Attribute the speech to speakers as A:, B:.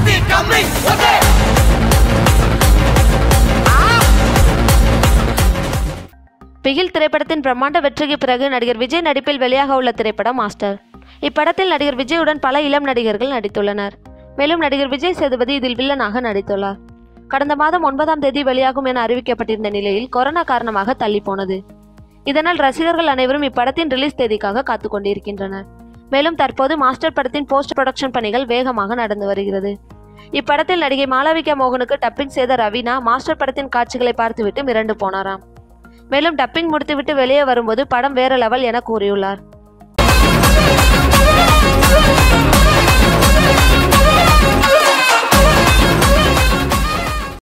A: Happy coming, okay.
B: Bigil திரைப்படத்தின் பிரம்மாண்ட வெற்றிக்கு பிறகு நடிகர் விஜய் நடிப்பில் வெளியாக உள்ள திரைப்படம் மாஸ்டர் இப்படத்தில் நடிகர் விஜயுடன் பல இளம் நடிகர்கள் நடித்துள்ளனர் மேலும் நடிகர் விஜய் சேதுபதி இதில் வில்லனாக நடித்துள்ளார் கடந்த மாதம் ஒன்பதாம் தேதி வெளியாகும் என அறிவிக்கப்பட்டிருந்த நிலையில் கொரோனா காரணமாக தள்ளி போனது இதனால் ரசிகர்கள் அனைவரும் இப்படத்தின் ரிலீஸ் தேதிக்காக காத்துக் கொண்டிருக்கின்றனர் மேலும் தற்போது மாஸ்டர் படத்தின் போஸ்ட் ப்ரொடக்ஷன் பணிகள் வேகமாக நடந்து வருகிறது இப்படத்தில் நடிகை மாளவிகா மோகனுக்கு டப்பிங் செய்த ரவீனா மாஸ்டர் படத்தின் காட்சிகளை பார்த்துவிட்டு மிரண்டு போனாராம் மேலும் டப்பிங் முடித்துவிட்டு வெளியே வரும்போது படம் வேற லெவல் என கூறியுள்ளார்